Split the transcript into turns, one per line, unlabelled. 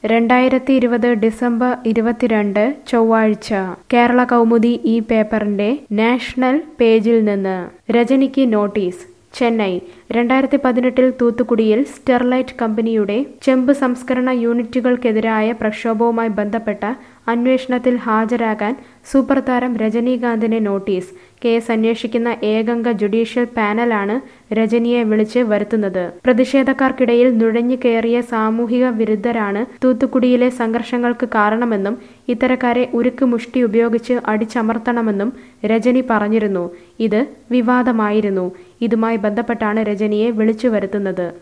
രണ്ടായിരത്തി ഇരുപത് ഡിസംബർ ഇരുപത്തിരണ്ട് ചൊവ്വാഴ്ച കേരള കൗമുദി ഈ പേപ്പറിന്റെ നാഷണൽ പേജിൽ നിന്ന് രജനിക്ക് നോട്ടീസ് ചെന്നൈ രണ്ടായിരത്തി പതിനെട്ടിൽ തൂത്തുക്കുടിയിൽ സ്റ്റെർലൈറ്റ് കമ്പനിയുടെ ചെമ്പ് സംസ്കരണ യൂണിറ്റുകൾക്കെതിരായ പ്രക്ഷോഭവുമായി ബന്ധപ്പെട്ട അന്വേഷണത്തിൽ ഹാജരാകാൻ സൂപ്പർ താരം രജനീകാന്തിന് നോട്ടീസ് കേസ് അന്വേഷിക്കുന്ന ഏകംഗ ജുഡീഷ്യൽ പാനലാണ് രജനിയെ വിളിച്ച് വരുത്തുന്നത് പ്രതിഷേധക്കാർക്കിടയിൽ നുഴഞ്ഞു കയറിയ സാമൂഹിക വിരുദ്ധരാണ് തൂത്തുക്കുടിയിലെ സംഘർഷങ്ങൾക്ക് കാരണമെന്നും ഇത്തരക്കാരെ ഉരുക്ക് മുഷ്ടി ഉപയോഗിച്ച് അടിച്ചമർത്തണമെന്നും രജനി പറഞ്ഞിരുന്നു ഇത് വിവാദമായിരുന്നു ഇതുമായി ബന്ധപ്പെട്ടാണ് രജനിയെ വിളിച്ചു വരുത്തുന്നത്